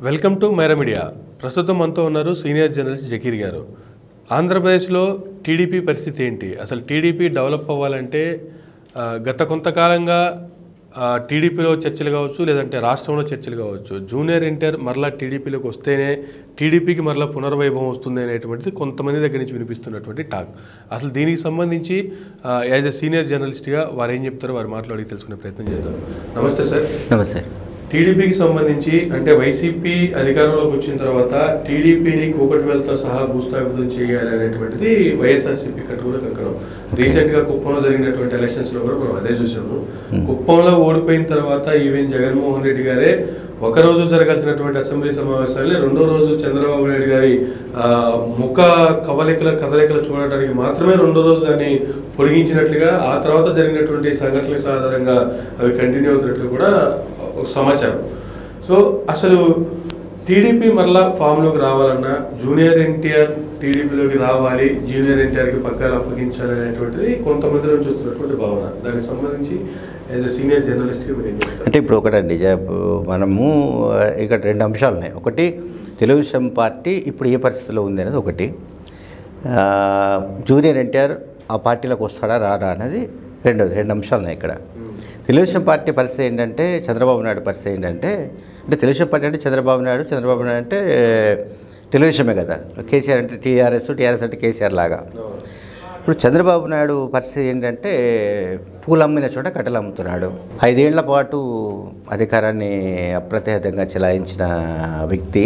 Welcome to Myra media ప్రస్తుతం మనతో ఉన్నారు సీనియర్ జర్నలిస్ట్ జకీర్ గారు ఆంధ్రప్రదేశ్లో టీడీపీ పరిస్థితి ఏంటి అసలు టీడీపీ డెవలప్ అవ్వాలంటే ఆ, గత కొంతకాలంగా ఆ, టీడీపీలో చర్చలు కావచ్చు లేదంటే రాష్ట్రంలో చర్చలు కావచ్చు జూనియర్ ఇంటర్ మరలా టీడీపీలోకి వస్తేనే టీడీపీకి మరలా పునర్వైభవం వస్తుంది అనేటువంటిది కొంతమంది దగ్గర నుంచి వినిపిస్తున్నటువంటి టాక్ అసలు దీనికి సంబంధించి యాజ్ ఎ సీనియర్ జర్నలిస్ట్గా వారు ఏం చెప్తారో వారు మాట్లాడి తెలుసుకునే ప్రయత్నం చేద్దాం నమస్తే సార్ నమస్తే టీడీపీకి సంబంధించి అంటే వైసీపీ అధికారంలోకి వచ్చిన తర్వాత టీడీపీని కూకట్వేలతో సహా భూస్థాపితం చేయాలి అనేటువంటిది వైఎస్ఆర్సీపీ కట్టుకున్న కంకణం రీసెంట్ గా కుప్పంలో జరిగినటువంటి ఎలక్షన్స్ లో కూడా మనం అదే చూసాము కుప్పంలో ఓడిపోయిన తర్వాత ఈవెన్ జగన్మోహన్ రెడ్డి గారే ఒక రోజు జరగాల్సినటువంటి అసెంబ్లీ సమావేశాలని రెండో రోజు చంద్రబాబు నాయుడు గారి ఆ, ముఖ కవలికల కదలికలు చూడటానికి మాత్రమే రెండో రోజు దాన్ని పొడిగించినట్లుగా ఆ తర్వాత జరిగినటువంటి సంఘటనల ఆధారంగా అవి కంటిన్యూ అవుతున్నట్లు కూడా ఒక సమాచారం సో అసలు టీడీపీ మరలా ఫామ్లోకి రావాలన్నా జూనియర్ ఎన్టీఆర్ టీడీపీలోకి రావాలి జూనియర్ ఎన్టీఆర్కి పగ్గాలు అప్పగించాలి అనేటువంటిది కొంతమంది నుంచి వస్తున్నటువంటి భావన దానికి సంబంధించి యాజ్ ఎ సీనియర్ జర్నలిస్ట్గా మీరు ఏం చెప్తారు అంటే ఇప్పుడు ఒకటండి జ- మనము ఆ, ఇక్కడ రెండు అంశాలు ఉన్నాయి ఒకటి తెలుగుదేశం పార్టీ ఇప్పుడు ఏ పరిస్థితిలో ఉంది అనేది ఒకటి ఆ, జూనియర్ ఎన్టీఆర్ ఆ పార్టీలోకి వస్తాడా రాడా అనేది రెండోది రెండు అంశాలు ఉన్నాయి ఇక్కడ తెలుగుదేశం పార్టీ పరిస్థితి ఏంటంటే చంద్రబాబు నాయుడు పరిస్థితి ఏంటంటే అంటే తెలుగుదేశం పార్టీ అంటే చంద్రబాబు నాయుడు చంద్రబాబు నాయుడు అంటే తెలుగుదేశమే కదా కేసీఆర్ అంటే టీఆర్ఎస్ టీఆర్ఎస్ అంటే కేసీఆర్ లాగా ఇప్పుడు చంద్రబాబు నాయుడు పరిస్థితి ఏంటంటే పూలు అమ్మిన చోట కట్టెలు అమ్ముతున్నాడు ఐదేళ్ల పాటు అధికారాన్ని అప్రతిహతంగా చెలాయించిన వ్యక్తి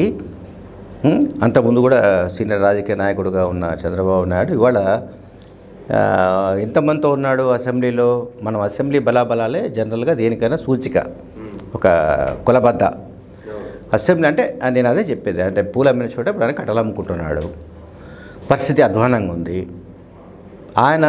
ఉం, అంతకుముందు కూడా సీనియర్ రాజకీయ నాయకుడుగా ఉన్న చంద్రబాబు నాయుడు ఇవాళ ఆ, ఎంతమందితో ఉన్నాడు అసెంబ్లీలో మనం అసెంబ్లీ బలాబలాలే జనరల్గా దేనికైనా సూచిక ఒక కులబద్ద అసెంబ్లీ అంటే ఆ, నేను అదే చెప్పేది అంటే పూలు అమ్మిన చోట ఇప్పుడు ఆయన కట్టెలు అమ్ముకుంటున్నాడు పరిస్థితి అధ్వానంగా ఉంది ఆయన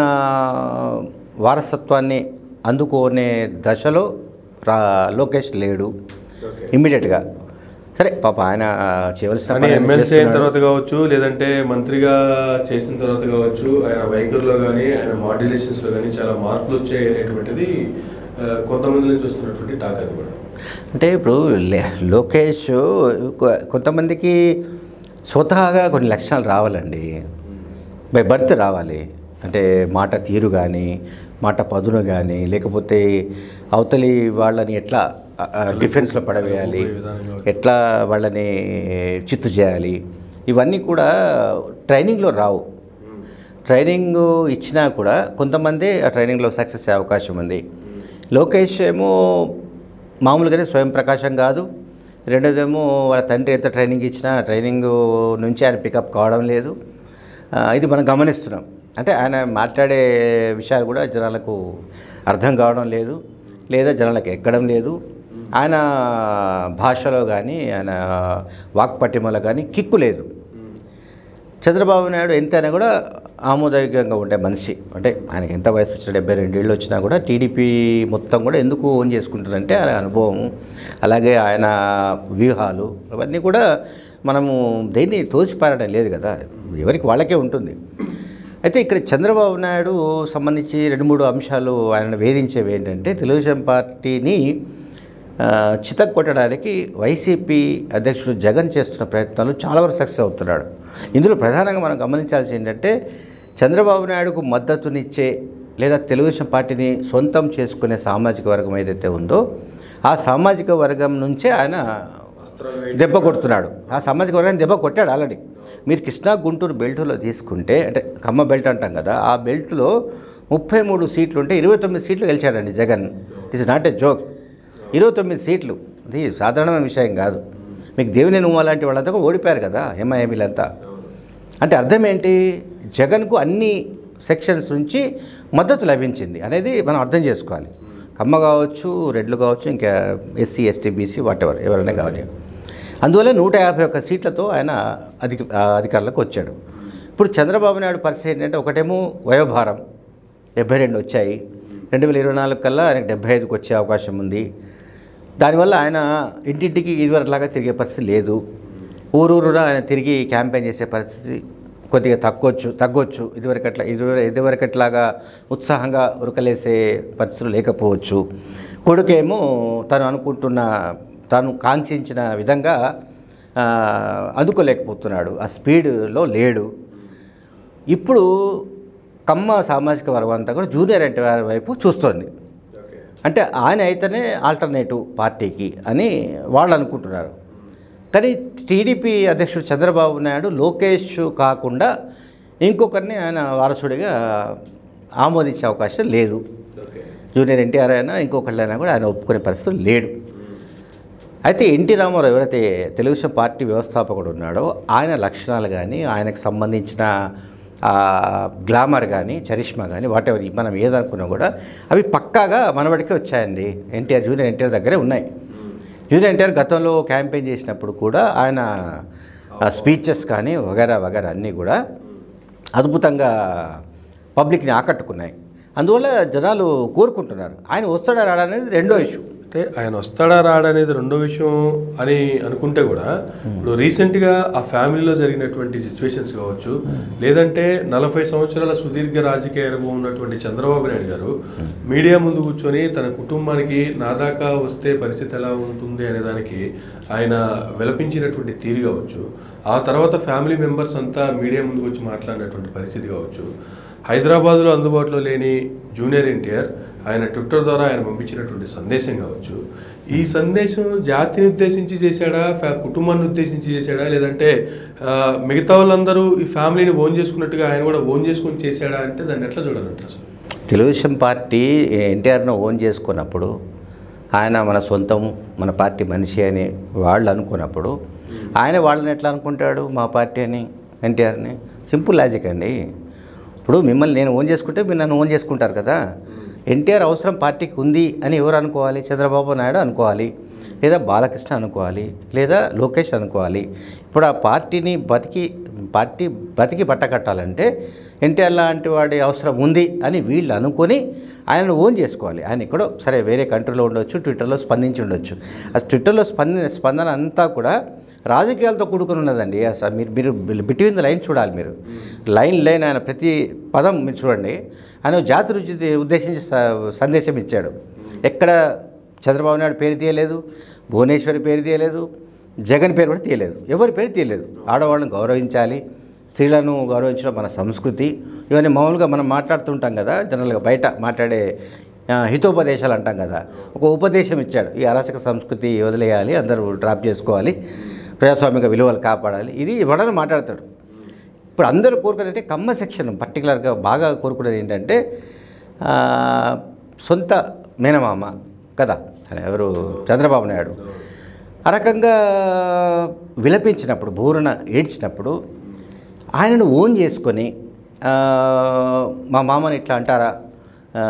వారసత్వాన్ని అందుకునే దశలో రా లోకేష్ లేడు ఇమ్మీడియట్గా సరే పాప ఆయన చేయవలసిన కానీ పని ఆయన ఎమ్మెల్సీ అయిన చేస్తున్నాడు. తర్వాత కావచ్చు లేదంటే మంత్రిగా చేసిన తర్వాత కావచ్చు ఆయన వైఖరిలో కానీ ఆయన మాడ్యులేషన్స్లో కానీ చాలా మార్పులు వచ్చాయి అనేటువంటిది ఆ, కొంతమంది నుంచి వస్తున్నటువంటి టాక్ అది కూడా అంటే ఇప్పుడు లే- లోకేష్ కొ- కొంతమందికి స్వతహాగా కొన్ని లక్షణాలు రావాలండి బై బర్త్ రావాలి అంటే మాట తీరు కానీ మాట పదును కానీ లేకపోతే అవతలి వాళ్ళని ఎట్లా డిఫెన్స్లో పడవేయాలి ఎట్లా వాళ్ళని చిత్తు చేయాలి ఇవన్నీ కూడా ట్రైనింగ్లో రావు ట్రైనింగ్ ఇచ్చినా కూడా కొంతమంది ఆ ట్రైనింగ్లో సక్సెస్ అయ్యే అవకాశం ఉంది లోకేష్ ఏమో మామూలుగానే స్వయం ప్రకాశం కాదు రెండోదేమో వాళ్ళ తండ్రి ఎంత ట్రైనింగ్ ఇచ్చినా ఆ ట్రైనింగ్ నుంచి ఆయన పికప్ కావడం లేదు ఆ, ఇది మనం గమనిస్తున్నాం అంటే ఆయన మాట్లాడే విషయాలు కూడా జనాలకు అర్థం కావడం లేదు లేదా జనాలకు ఎక్కడం లేదు ఆయన భాషలో కానీ ఆయన వాక్పటిమలో కానీ కిక్కు లేదు చంద్రబాబు నాయుడు ఎంతైనా కూడా ఆమోదయోగ్యంగా ఉండే మనిషి అంటే ఆయనకి ఎంత వయసు వచ్చినా డెబ్బై రెండేళ్ళు వచ్చినా కూడా టీడీపీ మొత్తం కూడా ఎందుకు ఓన్ చేసుకుంటుందంటే ఆయన అనుభవం అలాగే ఆయన వ్యూహాలు అవన్నీ కూడా మనము దేన్ని తోసిపారడం లేదు కదా ఎవరికి వాళ్ళకే ఉంటుంది అయితే ఇక్కడ చంద్రబాబు నాయుడు సంబంధించి రెండు మూడు అంశాలు ఆయన వేధించేవి ఏంటంటే తెలుగుదేశం పార్టీని ఆ, చితక్కొట్టడానికి వైసీపీ అధ్యక్షుడు జగన్ చేస్తున్న ప్రయత్నాలు చాలా వరకు సక్సెస్ అవుతున్నాడు ఇందులో ప్రధానంగా మనం గమనించాల్సి ఏంటంటే చంద్రబాబు నాయుడుకు మద్దతునిచ్చే లేదా తెలుగుదేశం పార్టీని సొంతం చేసుకునే సామాజిక వర్గం ఏదైతే ఉందో ఆ సామాజిక వర్గం నుంచే ఆయన దెబ్బ కొడుతున్నాడు ఆ సామాజిక వర్గాన్ని దెబ్బ కొట్టాడు ఆల్రెడీ మీరు కృష్ణా గుంటూరు బెల్ట్లో తీసుకుంటే అంటే ఖమ్మ బెల్ట్ అంటాం కదా ఆ బెల్ట్లో ముప్పై మూడు సీట్లు ఉంటే ఇరవై తొమ్మిది సీట్లు గెలిచాడండి Jagan it's not a joke ఇరవై తొమ్మిది సీట్లు ఇది సాధారణమైన విషయం కాదు మీకు దేవుని నువ్వు అలాంటి వాళ్ళంతా కూడా ఓడిపోయారు కదా ఎంఐఎంలంతా అంటే అర్థం ఏంటి జగన్కు అన్ని సెక్షన్స్ నుంచి మద్దతు లభించింది అనేది మనం అర్థం చేసుకోవాలి కమ్మ కావచ్చు రెడ్లు కావచ్చు ఇంకా ఎస్సీ ఎస్టీ బీసీ వాటెవర్ ఎవరైనా కావాలి అందువల్ల నూట యాభై ఒక్క సీట్లతో ఆయన అధిక ఆ, అధికారంలోకి వచ్చాడు ఇప్పుడు చంద్రబాబు నాయుడు పరిస్థితి ఏంటంటే ఒకటేమో వయోభారం డెబ్బై రెండు వచ్చాయి రెండు వేల ఇరవై నాలుగు కల్లా ఆయనకు డెబ్బై ఐదుకి వచ్చే అవకాశం ఉంది దానివల్ల ఆయన ఇంటింటికి ఇదివరలాగా తిరిగే పరిస్థితి లేదు ఊరూరున ఆయన తిరిగి క్యాంపెయిన్ చేసే పరిస్థితి కొద్దిగా తగ్గొచ్చు తగ్గొచ్చు ఇదివరకట్లా ఇదివర ఇదివరకట్లాగా ఉత్సాహంగా ఉరకలేసే పరిస్థితులు లేకపోవచ్చు కొడుకేమో తను అనుకుంటున్న తాను కాంక్షించిన విధంగా ఆ, అందుకోలేకపోతున్నాడు ఆ స్పీడ్లో లేడు ఇప్పుడు కమ్మ సామాజిక వర్గం అంతా కూడా జూనియర్ ఎన్టీఆర్ వైపు చూస్తోంది ఓకే అంటే ఆయన అయితేనే ఆల్టర్నేటివ్ పార్టీకి అని వాళ్ళు అనుకుంటున్నారు కానీ టీడీపీ అధ్యక్షుడు చంద్రబాబు నాయుడు లోకేష్ కాకుండా ఇంకొకరిని ఆయన వారసుడిగా ఆమోదించే అవకాశం లేదు ఓకే జూనియర్ ఎన్టీఆర్ అయినా ఇంకొకళ్ళైనా కూడా ఆయన ఒప్పుకునే పరిస్థితి లేడు అయితే ఎన్టీ రామారావు ఎవరైతే తెలుగుదేశం పార్టీ వ్యవస్థాపకుడు ఉన్నాడో ఆయన లక్షణాలు కానీ ఆయనకు సంబంధించిన ఆ, గ్లామర్ కానీ చరిష్మా కానీ వాట్ ఎవర్ మనం ఏదనుకున్నా కూడా అవి పక్కాగా మనబడికే వచ్చాయండి ఎన్టీఆర్ జూనియర్ ఎన్టీఆర్ దగ్గరే ఉన్నాయి జూనియర్ ఎన్టీఆర్ గతంలో క్యాంపెయిన్ చేసినప్పుడు కూడా ఆయన స్పీచెస్ కానీ వగేరా వగేరా అన్నీ కూడా అద్భుతంగా పబ్లిక్ని ఆకట్టుకున్నాయి అందువల్ల జనాలు కోరుకుంటున్నారు ఆయన వస్తాడా రాడా అనేది రెండో ఇష్యూ అయితే ఆయన వస్తాడా రాడా అనేది రెండో విషయం అని అనుకుంటే కూడా ఇప్పుడు రీసెంట్గా ఆ ఫ్యామిలీలో జరిగినటువంటి సిచ్యువేషన్స్ కావచ్చు లేదంటే నలభై సంవత్సరాల సుదీర్ఘ రాజకీయ అనుభవం ఉన్నటువంటి చంద్రబాబు నాయుడు గారు మీడియా ముందు కూర్చొని తన కుటుంబానికి నా దాకా వస్తే పరిస్థితి ఎలా ఉంటుంది అనే దానికి ఆయన విలపించినటువంటి తీరు కావచ్చు ఆ తర్వాత ఫ్యామిలీ మెంబర్స్ అంతా మీడియా ముందుకు వచ్చి మాట్లాడినటువంటి పరిస్థితి కావచ్చు హైదరాబాద్లో అందుబాటులో లేని జూనియర్ ఎన్టీఆర్ ఆయన ట్విట్టర్ ద్వారా ఆయన పంపించినటువంటి సందేశం కావచ్చు ఈ సందేశం జాతిని ఉద్దేశించి చేశాడా ఫ్యా- కుటుంబాన్ని ఉద్దేశించి చేశాడా లేదంటే ఆ, మిగతా వాళ్ళందరూ ఈ ఫ్యామిలీని ఓన్ చేసుకున్నట్టుగా ఆయన కూడా ఓన్ చేసుకొని చేశాడా అంటే దాన్ని ఎట్లా చూడాలంటారు అసలు తెలుగుదేశం పార్టీ ఎన్టీఆర్ను ఓన్ చేసుకున్నప్పుడు ఆయన మన సొంతం మన పార్టీ మనిషి అని వాళ్ళు అనుకున్నప్పుడు ఆయన వాళ్ళని ఎట్లా అనుకుంటాడు మా పార్టీ అని ఎన్టీఆర్ని సింపుల్ లాజిక్ అండి ఇప్పుడు మిమ్మల్ని నేను ఓన్ చేసుకుంటే మీరు నన్ను ఓన్ చేసుకుంటారు కదా ఎన్టీఆర్ అవసరం పార్టీకి ఉంది అని ఎవరు అనుకోవాలి చంద్రబాబు నాయుడు అనుకోవాలి లేదా బాలకృష్ణ అనుకోవాలి లేదా లోకేష్ అనుకోవాలి ఇప్పుడు ఆ పార్టీని బతికి పార్టీ బతికి బట్టకట్టాలంటే ఎన్టీఆర్ లాంటి వాడి అవసరం ఉంది అని వీళ్ళు అనుకొని ఆయనను ఓన్ చేసుకోవాలి ఆయన ఎక్కడో సరే వేరే కంట్రీలో ఉండొచ్చు ట్విట్టర్లో స్పందించి ఉండొచ్చు ఆ ట్విట్టర్లో స్పందిన స్పందన అంతా కూడా రాజకీయాలతో కూడుకుని ఉన్నదండి అసలు మీరు మీరు బిట్వీన్ ద లైన్ చూడాలి మీరు లైన్ లైన్ ఆయన ప్రతి పదం మీరు చూడండి ఆయన జాతి రుచి ఉద్దేశించి స- సందేశం ఇచ్చాడు ఎక్కడ చంద్రబాబు నాయుడు పేరు తీయలేదు భువనేశ్వరి పేరు తీయలేదు జగన్ పేరు కూడా తీయలేదు ఎవరి పేరు తీయలేదు ఆడవాళ్ళని గౌరవించాలి స్త్రీలను గౌరవించడం మన సంస్కృతి ఇవన్నీ మామూలుగా మనం మాట్లాడుతుంటాం కదా జనరల్గా బయట మాట్లాడే ఆ, హితోపదేశాలు అంటాం కదా ఒక ఉపదేశం ఇచ్చాడు ఈ అరాచక సంస్కృతి వదిలేయాలి అందరూ డ్రాప్ చేసుకోవాలి ప్రజాస్వామిక విలువలు కాపాడాలి ఇది ఇవ్వడానికి మాట్లాడతాడు ఇప్పుడు అందరూ కోరుకునేది కమ్మ సెక్షన్ పర్టికులర్గా బాగా కోరుకునేది ఏంటంటే ఆ, సొంత మేనమామ కదా ఆయన ఎవరు చంద్రబాబు నాయుడు ఆ రకంగా విలపించినప్పుడు బూరన ఏడ్చినప్పుడు ఆయనను ఓన్ చేసుకొని ఆ, మా మామని ఇట్లా అంటారా ఆ,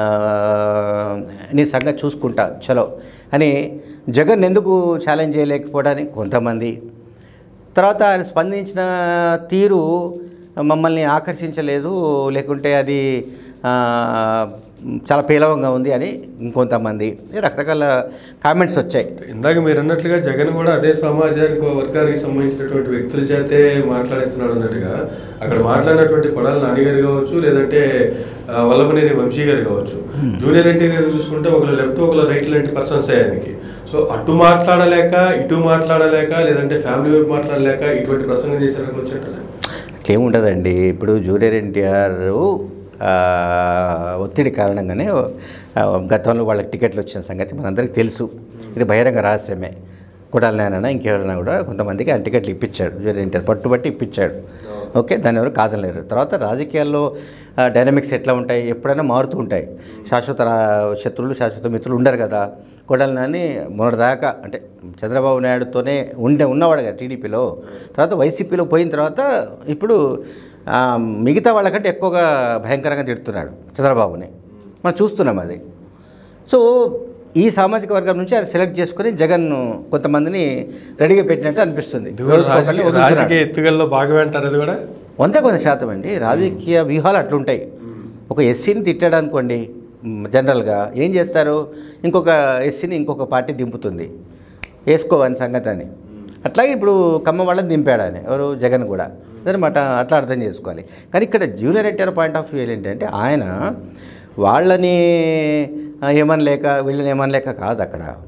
నీ సంగతి చూసుకుంటా చలో అని జగన్ ఎందుకు ఛాలెంజ్ చేయలేకపోవడానికి కొంతమంది తర్వాత ఆయన స్పందించిన తీరు మమ్మల్ని ఆకర్షించలేదు లేకుంటే అది ఆ, చాలా పేలవంగా ఉంది అని ఇంకొంతమంది రకరకాల కామెంట్స్ వచ్చాయి ఇందాక మీరు అన్నట్లుగా జగన్ కూడా అదే సమాజానికి వర్గానికి సంబంధించినటువంటి వ్యక్తుల చేతే మాట్లాడిస్తున్నాడు అన్నట్టుగా అక్కడ మాట్లాడినటువంటి కొడాలి నాన్నగారు కావచ్చు లేదంటే ఆ, వల్లభనేని వంశీ గారు కావచ్చు జూనియర్ ఎన్టీఆర్ చూసుకుంటే ఒకరు లెఫ్ట్ ఒకరు రైట్ లాంటి పర్సన్స్ ఆయనకి సో అటు మాట్లాడలేక ఇటు మాట్లాడలేక లేదంటే ఫ్యామిలీ వైపు మాట్లాడలేక ఇటువంటి ప్రసంగం చేశారని వచ్చేటలే ఏముండదండి ఇప్పుడు జూనియర్ ఎన్టీఆర్ ఆ, ఒత్తిడి కారణంగానే ఆ, గతంలో వాళ్ళకి టికెట్లు వచ్చిన సంగతి మనందరికీ తెలుసు ఇది బహిరంగ రహస్యమే కొడాలి నాయన ఇంకెవరైనా కూడా కొంతమందికి ఆ టికెట్లు ఇప్పించాడు జూనియర్ ఎన్టీఆర్ పట్టుబట్టి ఇప్పించాడు ఓకే దాన్ని ఎవరు కాదనలేరు తర్వాత రాజకీయాల్లో డైనమిక్స్ ఎట్లా ఉంటాయి ఎప్పుడైనా మారుతూ ఉంటాయి శాశ్వత రా- శత్రువులు శాశ్వత మిత్రులు ఉండరు కదా కొడాలి నాని మొన్నటిదాకా అంటే చంద్రబాబు నాయుడుతోనే ఉండే ఉన్నవాడు కదా టీడీపీలో తర్వాత వైసీపీలో పోయిన తర్వాత ఇప్పుడు ఆ, మిగతా వాళ్ళకంటే ఎక్కువగా భయంకరంగా తిడుతున్నాడు చంద్రబాబుని మనం చూస్తున్నాం అది సో ఈ సామాజిక వర్గం నుంచి ఆయన సెలెక్ట్ చేసుకొని జగన్ కొంతమందిని రెడీగా పెట్టినట్టు అనిపిస్తుంది ఇది కూడా రోజుకొకరిని రాజకీయ వదులుతున్నాడు. రాజకీయ ఎత్తుగల్లో భాగమే అంటారు అది కూడా వంద కొంత శాతం అండి రాజకీయ వ్యూహాలు అట్లుంటాయి ఒక ఎస్సీని తిట్టాడు అనుకోండి మ్, జనరల్గా ఏం చేస్తారు ఇంకొక ఎస్సీని ఇంకొక పార్టీ దింపుతుంది వేసుకోవని సంగతి అని అట్లాగే ఇప్పుడు ఖమ్మం వాళ్ళని దింపాడు ఆయన ఎవరు జగన్ కూడా అదనమాట అట్లా అర్థం చేసుకోవాలి కానీ ఇక్కడ junior NTR point of view ఏంటంటే ఆయన వాళ్ళని ఆ, ఏమనలేక వీళ్ళని ఏమనలేక కాదు అక్కడ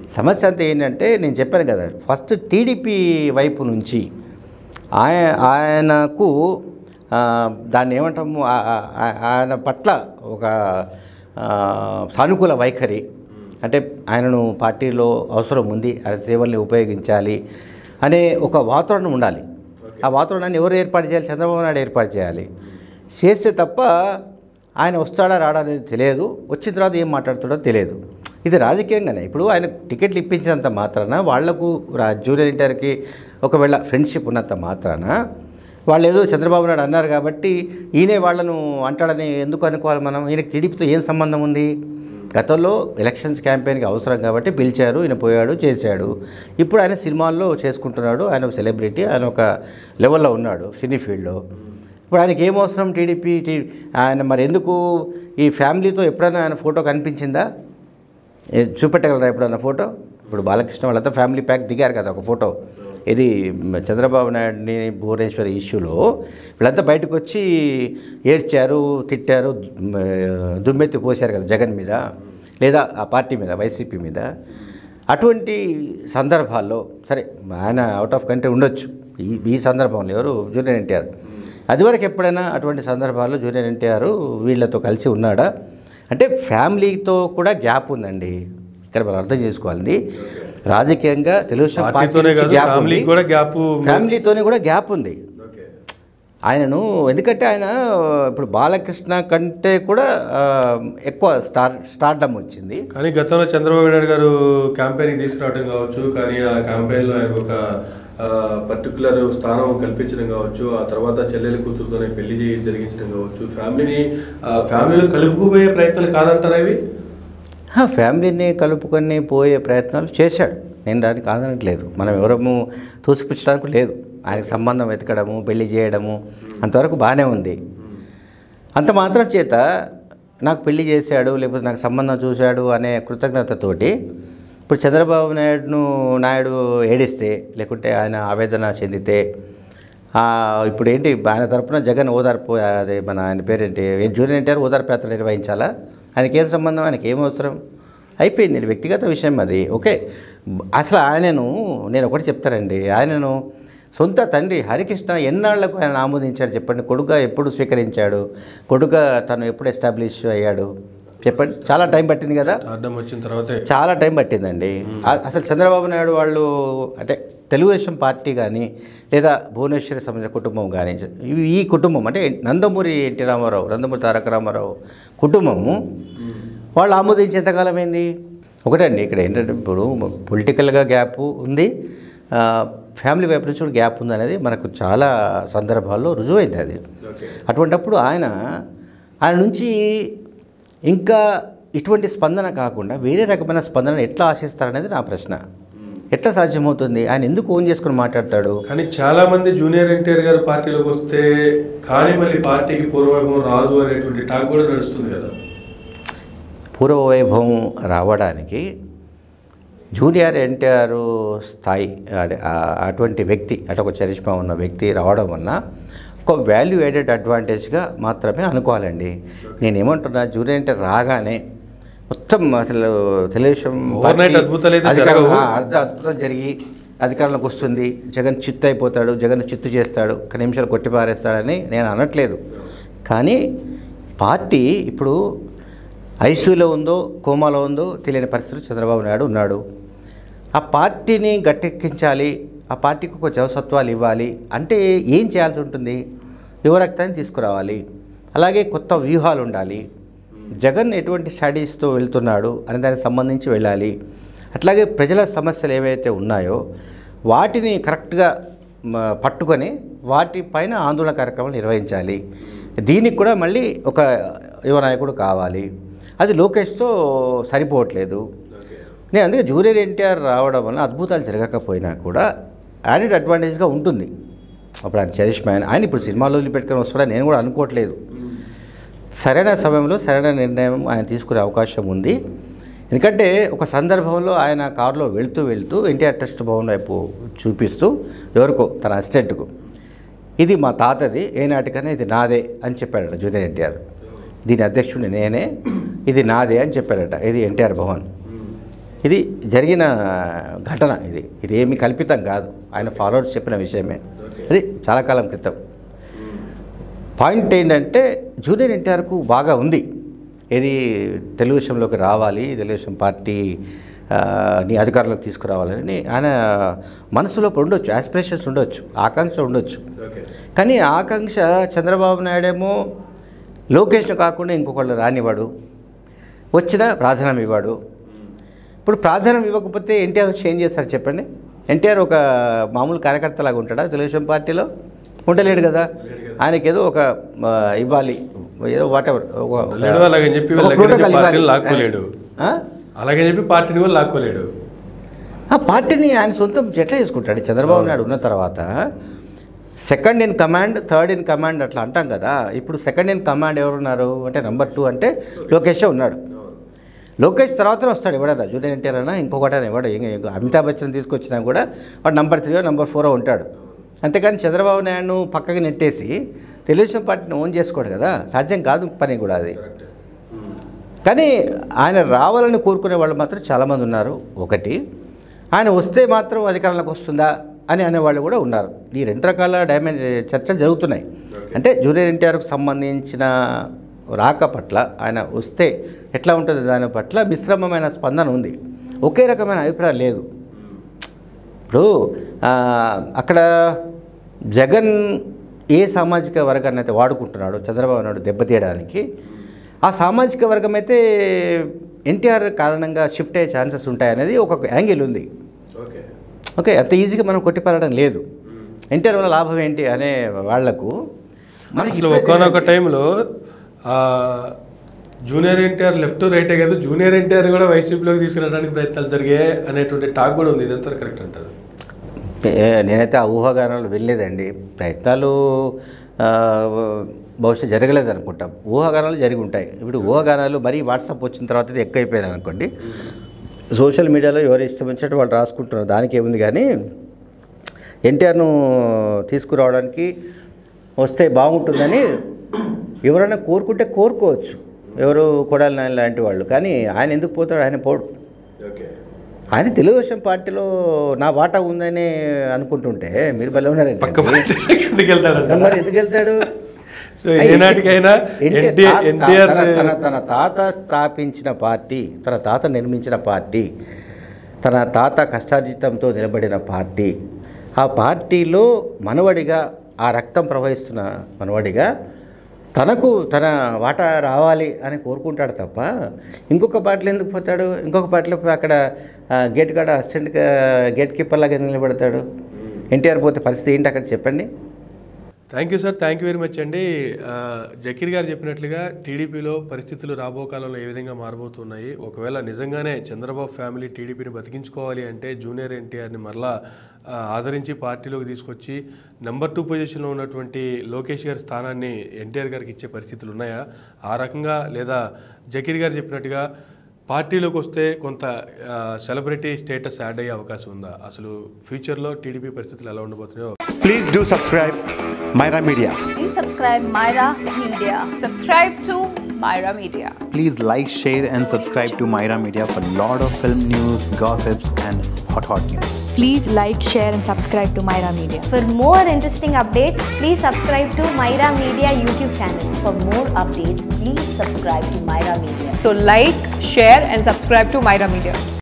సమస్య అంతా ఏంటంటే నేను చెప్పాను కదా ఫస్ట్ టీడీపీ వైపు నుంచి ఆయన ఆయనకు ఆ, దాన్ని ఏమంటాము ఆ- ఆ- ఆ- ఆయన పట్ల ఒక ఆ, సానుకూల వైఖరి అంటే ఆయనను పార్టీలో అవసరం ఉంది ఆయన సేవల్ని ఉపయోగించాలి అనే ఒక వాతావరణం ఉండాలి ఆ వాతావరణాన్ని ఎవరు ఏర్పాటు చేయాలి చంద్రబాబు నాయుడు ఏర్పాటు చేయాలి చేస్తే తప్ప ఆయన వస్తాడా రాడా అనేది తెలియదు వచ్చిన తర్వాత ఏం మాట్లాడుతాడో తెలియదు ఇది రాజకీయంగానే ఇప్పుడు ఆయన టికెట్లు ఇప్పించినంత మాత్రాన వాళ్లకు రా- జూనియర్ ఇంటర్కి ఒకవేళ ఫ్రెండ్షిప్ ఉన్నంత మాత్రాన వాళ్ళు ఏదో చంద్రబాబు నాయుడు అన్నారు కాబట్టి ఈయనే వాళ్ళను అంటాడని ఎందుకు అనుకోవాలి మనం ఈయనకి టీడీపీతో ఏం సంబంధం ఉంది గతంలో ఎలక్షన్స్ క్యాంపెయిన్కి అవసరం కాబట్టి పిలిచారు ఈయన పోయాడు చేశాడు ఇప్పుడు ఆయన సినిమాల్లో చేసుకుంటున్నాడు ఆయన ఒక సెలబ్రిటీ ఆయన ఒక లెవెల్లో ఉన్నాడు సినీ ఫీల్డ్లో ఇప్పుడు ఆయనకి ఏం అవసరం టీడీపీ టీ ఆయన మరి ఎందుకు ఈ ఫ్యామిలీతో ఎప్పుడైనా ఆయన ఫోటో కనిపించిందా ఏ- చూపెట్టగలరా ఎప్పుడన్నా ఫోటో ఇప్పుడు బాలకృష్ణ వాళ్ళంతా ఫ్యామిలీ ప్యాక్ దిగారు కదా ఒక ఫోటో ఇది మ, చంద్రబాబు నాయుడిని భువనేశ్వర్ ఇష్యూలో వీళ్ళంతా బయటకు వచ్చి ఏడ్చారు తిట్టారు మ, దుమ్మెత్తి పోశారు కదా జగన్ మీద లేదా ఆ పార్టీ మీద వైసీపీ మీద అటువంటి సందర్భాల్లో సరే ఆయన అవుట్ ఆఫ్ కంట్రీ ఉండొచ్చు ఈ ఈ సందర్భంలో ఎవరు జూనియర్ ఎన్టీఆర్ అదివరకు ఎప్పుడైనా అటువంటి సందర్భాల్లో జూనియర్ ఎన్టీఆర్ వీళ్ళతో కలిసి ఉన్నాడా అంటే ఫ్యామిలీతో కూడా గ్యాప్ ఉందండి ఇక్కడ మనం అర్థం చేసుకోవాలి రాజకీయంగా తెలుగుదేశం పార్టీ పార్టీతోనే నుంచి కాదు గ్యాప్ ఉంది. ఫ్యామిలీకి కూడా గ్యాప్ ఫ్యామిలీతోనే కూడా గ్యాప్ ఉంది ఆయనను ఎందుకంటే ఆయన ఇప్పుడు బాలకృష్ణ కంటే కూడా ఆ, ఎక్కువ స్టార్ స్టార్డమ్ వచ్చింది కానీ గతంలో చంద్రబాబు నాయుడు గారు క్యాంపెయిన్ తీసుకురావడం కావచ్చు కానీ ఆ క్యాంపెయిన్లో ఆయన ఒక పర్టికులర్ స్థానం కల్పించడం కావచ్చు ఆ తర్వాత చెల్లెలి కూతురుతోనే పెళ్లి చేయి జరిగించడం కావచ్చు ఫ్యామిలీని ఆ, ఫ్యామిలీలో కలుపుకుపోయే ప్రయత్నాలు కాదంటారా ఇవి ఆ, ఫ్యామిలీని కలుపుకొని పోయే ప్రయత్నాలు చేశాడు నేను దానికి కాదనట్లేదు మనం ఎవరము తోసిపుచ్చడానికి లేదు ఆయనకు సంబంధం వెతకడము పెళ్లి చేయడము అంతవరకు బాగానే ఉంది అంత మాత్రం చేత నాకు పెళ్లి చేశాడు లేకపోతే నాకు సంబంధం చూశాడు అనే కృతజ్ఞతతోటి ఇప్పుడు చంద్రబాబు నాయుడును నాయుడు ఏడిస్తే లేకుంటే ఆయన ఆవేదన చెందితే ఆ, ఇప్పుడు ఏంటి ఆయన తరపున జగన్ ఓదార్పు అదే మన ఆయన పేరేంటి జూనియర్ ఎన్టీఆర్ ఓదార్పు యాత్ర నిర్వహించాలా ఆయనకి ఏం సంబంధం ఆయనకి ఏం అవసరం అయిపోయింది ఇది వ్యక్తిగత విషయం అది ఓకే అసలు ఆయనను నేను ఒకటి చెప్తానండి ఆయనను సొంత తండ్రి హరికృష్ణ ఎన్నాళ్లకు ఆయన ఆమోదించాడు చెప్పండి కొడుగా ఎప్పుడు స్వీకరించాడు కొడుగా తను ఎప్పుడు ఎస్టాబ్లిష్ అయ్యాడు చెప్పండి చాలా టైం పట్టింది కదా అర్థం వచ్చిన తర్వాతే చాలా టైం పట్టిందండి ఆ- అసలు చంద్రబాబు నాయుడు వాళ్ళు అంటే తెలుగుదేశం పార్టీ కానీ లేదా భువనేశ్వరి సంబంధించిన కుటుంబం కానీ ఇవి ఈ కుటుంబం అంటే నందమూరి ఎన్టీ రామారావు నందమూరి తారక రామారావు కుటుంబము వాళ్ళు ఆమోదించేంతకాలం ఏంది ఒకటండి ఇక్కడ ఏంటంటే ఇప్పుడు పొలిటికల్గా గ్యాప్ ఉంది ఆ, ఫ్యామిలీ వైపు నుంచి కూడా గ్యాప్ ఉంది అనేది మనకు చాలా సందర్భాల్లో రుజువైంది అది అటువంటప్పుడు ఆయన ఆయన నుంచి ఇంకా ఇటువంటి స్పందన కాకుండా వేరే రకమైన స్పందన ఎట్లా ఆశిస్తారనేది నా ప్రశ్న ఎట్లా సాధ్యమవుతుంది ఆయన ఎందుకు ఓన్ చేసుకుని మాట్లాడతాడు కానీ చాలా మంది జూనియర్ ఎన్టీఆర్ గారు పార్టీలోకి వస్తే కానీ మళ్ళీ పార్టీకి పూర్వవైభవం రాదు అనేటువంటి టాక్ కూడా నడుస్తుంది కదా పూర్వ వైభవం రావడానికి జూనియర్ ఎన్టీఆర్ స్థాయి అదే ఆ- అటువంటి వ్యక్తి అంటే ఒక చరిష్మా ఉన్న వ్యక్తి రావడం వలన ఒక వాల్యూ యాడెడ్ అడ్వాంటేజ్గా మాత్రమే అనుకోవాలండి నేను ఏమంటున్నా జూనియర్ ఎన్టీఆర్ రాగానే మొత్తం అసలు తెలుగుదేశం Overnight పార్టీ అద్భుతాలు అయితే అధికారం- జరగవు. ఆ, అద్భుత అద్భుతం జరిగి అధికారంలోకి వస్తుంది జగన్ చిత్తు అయిపోతాడు జగన్ చిత్తు చేస్తాడు ఒక నిమిషాలు కొట్టిపారేస్తాడని నేను అనట్లేదు కానీ పార్టీ ఇప్పుడు ఐసీయూలో ఉందో కోమాలో ఉందో తెలియని పరిస్థితులు చంద్రబాబు నాయుడు ఉన్నాడు ఆ పార్టీని గట్టెక్కించాలి ఆ పార్టీకి ఒక జవసత్వాలు ఇవ్వాలి అంటే ఏం చేయాల్సి ఉంటుంది యువ రక్తాన్ని తీసుకురావాలి అలాగే కొత్త వ్యూహాలు ఉండాలి జగన్ ఎటువంటి స్టడీస్తో వెళ్తున్నాడు అనే దానికి సంబంధించి వెళ్ళాలి అట్లాగే ప్రజల సమస్యలు ఏవైతే ఉన్నాయో వాటిని కరెక్ట్గా మ, పట్టుకొని వాటిపైన ఆందోళన కార్యక్రమాలు నిర్వహించాలి దీనికి కూడా మళ్ళీ ఒక యువ నాయకుడు కావాలి అది లోకేష్తో సరిపోవట్లేదు నేను అందుకే జూనియర్ ఎన్టీఆర్ రావడం వల్ల అద్భుతాలు జరగకపోయినా కూడా యాడెడ్ అడ్వాంటేజ్గా ఉంటుంది అప్పుడు ఆయన చరిష్మా ఆయన ఆయన ఇప్పుడు సినిమాలో వదిలిపెట్టుకొని వస్తాడని నేను కూడా అనుకోవట్లేదు సరైన సమయంలో సరైన నిర్ణయం ఆయన తీసుకునే అవకాశం ఉంది ఎందుకంటే ఒక సందర్భంలో ఆయన కారులో వెళ్తూ వెళ్తూ ఎన్టీఆర్ ట్రస్ట్ భవన్ వైపు చూపిస్తూ ఎవరికో తన అసిస్టెంట్కు ఇది మా తాతది ఏనాటికైనా ఇది నాదే అని చెప్పాడట జూనియర్ ఎన్టీఆర్ దీని అధ్యక్షుడిని నేనే ఇది నాదే అని చెప్పాడట ఇది ఎన్టీఆర్ భవన్ ఇది జరిగిన ఘటన ఇది ఇది ఏమి కల్పితం కాదు ఆయన ఫాలోవర్స్ చెప్పిన విషయమే అది చాలా కాలం క్రితం పాయింట్ ఏంటంటే జూనియర్ ఎన్టీఆర్కు బాగా ఉంది ఇది తెలుగుదేశంలోకి రావాలి తెలుగుదేశం పార్టీ ఆ, ని అధికారంలోకి తీసుకురావాలని ఆయన మనసులో ఉండొచ్చు ఆస్పిరేషన్స్ ఉండొచ్చు ఆకాంక్ష ఉండొచ్చు కానీ ఆ ఆకాంక్ష చంద్రబాబు నాయుడేమో లోకేష్ను కాకుండా ఇంకొకళ్ళు రానివాడు వచ్చినా ప్రాధాన్యం ఇవ్వడు ఇప్పుడు ప్రాధాన్యం ఇవ్వకపోతే ఎన్టీఆర్ వచ్చి ఏం చేస్తాడు చెప్పండి ఎన్టీఆర్ ఒక మామూలు కార్యకర్తలాగా ఉంటాడా తెలుగుదేశం పార్టీలో ఉండలేడు కదా ఆయనకి ఏదో ఒక ఆ, ఇవ్వాలి ఏదో వాట్ ఎవర్ లేడు అలాగని చెప్పి వీళ్ళ దగ్గర నుంచి పార్టీని లాక్కోలేడు అలాగని చెప్పి పార్టీని కూడా లాక్కోలేడు ఆ పార్టీని ఆయన సొంతం ఎట్లా చేసుకుంటాడు చంద్రబాబు నాయుడు ఉన్న తర్వాత second in command third in command అట్లా అంటాం కదా ఇప్పుడు సెకండ్ ఇన్ కమాండ్ ఎవరున్నారు అంటే నెంబర్ టూ అంటే లోకేషే ఉన్నాడు లోకేష్ తర్వాతనే వస్తాడు ఎవడన్నా జూనియర్ ఎన్టీఆర్ అన్నా ఇంకొకటైనా ఎవడు ఇంక- అమితాబ్ బచ్చన్ తీసుకొచ్చినా కూడా వాడు నంబర్ త్రీ నంబర్ ఫోర్ ఉంటాడు అంతేకాని చంద్రబాబు నాయుడును పక్కకి నెట్టేసి తెలుగుదేశం పార్టీని ఓన్ చేసుకోడు కదా సాధ్యం కాదు పని కూడా అది కానీ ఆయన రావాలని కోరుకునే వాళ్ళు మాత్రం చాలామంది ఉన్నారు ఒకటి ఆయన వస్తే మాత్రం అధికారంలోకి వస్తుందా అని అనేవాళ్ళు కూడా ఉన్నారు ఈ రెండు రకాల డైమెన్ చర్చలు జరుగుతున్నాయి అంటే జూనియర్ ఎన్టీఆర్కు సంబంధించిన రాక పట్ల ఆయన వస్తే ఎట్లా ఉంటుంది దాని పట్ల మిశ్రమమైన స్పందన ఉంది ఒకే రకమైన అభిప్రాయం లేదు ఇప్పుడు ఆ, అక్కడ జగన్ ఏ సామాజిక వర్గాన్ని అయితే వాడుకుంటున్నాడో చంద్రబాబు నాయుడు దెబ్బతీయడానికి ఆ సామాజిక వర్గం అయితే ఎన్టీఆర్ కారణంగా షిఫ్ట్ అయ్యే ఛాన్సెస్ ఉంటాయనేది ఒక యాంగిల్ ఉంది ఓకే అంత ఈజీగా మనం కొట్టిపారడం లేదు ఎన్టీఆర్ వల్ల లాభం ఏంటి అనే వాళ్లకు మనకి అసలు ఒకనొక టైంలో ఆ, జూనియర్ ఎన్టీఆర్ లెఫ్ట్ రైటే కాదు జూనియర్ ఎన్టీఆర్ కూడా వైసీపీలోకి తీసుకురావడానికి ప్రయత్నాలు జరిగాయి అనేటువంటి టాక్ కూడా ఉంది ఇదంతా కరెక్ట్ అంటారు ఏ, నేనైతే ఆ ఊహాగానాలు వెళ్ళలేదండి ప్రయత్నాలు ఆ, బహుశా జరగలేదు అనుకుంటా ఊహాగానాలు జరిగి ఉంటాయి ఇప్పుడు ఊహాగానాలు మరీ వాట్సాప్ వచ్చిన తర్వాత ఇది ఎక్కువైపోయినాయి అనుకోండి సోషల్ మీడియాలో ఎవరు ఇష్టం వచ్చినట్టు వాళ్ళు రాసుకుంటున్నారు దానికి ఏముంది కానీ ఎన్టీఆర్ను తీసుకురావడానికి వస్తే బాగుంటుందని ఎవరైనా కోరుకుంటే కోరుకోవచ్చు ఎవరు కొడాలి నాయన లాంటి వాళ్ళు కానీ ఆయన ఎందుకు పోతాడు ఆయన పోడు ఆయన తెలుగుదేశం పార్టీలో నా వాటా ఉందని అనుకుంటుంటే మీరు భలే ఉన్నారండి పక్క పార్టీలోకి ఎందుకు వెళ్తాడంట మరి ఎందుకు వెళ్తాడు సో ఏనాటికైనా ఎన్టీ- ఎన్టీ- తా- ఎన్టీఆర్ తన- తన తన తాత స్థాపించిన పార్టీ తన తాత నిర్మించిన పార్టీ తన తాత కష్టార్జితంతో నిలబడిన పార్టీ ఆ పార్టీలో మనవడిగా ఆ రక్తం ప్రవహిస్తున్న మనవడిగా తనకు తన వాటా రావాలి అని కోరుకుంటాడు తప్ప ఇంకొక పార్టీలో ఎందుకు పోతాడు ఇంకొక పార్టీలో పోయి అక్కడ ఆ, గేట్ కాడ అసిస్టెంట్గా గేట్ కీపర్ లాగా ఎందుకు నిలబడతాడు ఎన్టీఆర్ పోతే పరిస్థితి ఏంటి అక్కడ చెప్పండి thank you sir thank you very much అండి ఆ, జకీర్ గారు చెప్పినట్లుగా టీడీపీలో పరిస్థితులు రాబో కాలంలో ఏ విధంగా మారబోతున్నాయి ఒకవేళ నిజంగానే చంద్రబాబు ఫ్యామిలీ టీడీపీని బతికించుకోవాలి అంటే జూనియర్ ఎన్టీఆర్ని మరలా ఆ, ఆదరించి పార్టీలోకి తీసుకొచ్చి నెంబర్ టూ పొజిషన్లో ఉన్నటువంటి లోకేష్ గారి స్థానాన్ని ఎన్టీఆర్ గారికి ఇచ్చే పరిస్థితులు ఉన్నాయా ఆ రకంగా లేదా జకీర్ గారు చెప్పినట్టుగా పార్టీలోకి వస్తే కొంత ఆ, సెలబ్రిటీ స్టేటస్ యాడ్ అయ్యే అవకాశం ఉందా అసలు ఫ్యూచర్లో టీడీపీ పరిస్థితులు ఎలా ఉండబోతున్నాయో Please do subscribe Myra Media. Please subscribe Myra Media. Subscribe to Myra Media. Please like, share, and subscribe to Myra Media for lot of film news, gossips, and hot hot news. Please like, share, and subscribe to Myra Media. For more interesting updates, please subscribe to Myra Media YouTube channel. For more updates, please subscribe to Myra Media. So like, share and subscribe to Myra Media.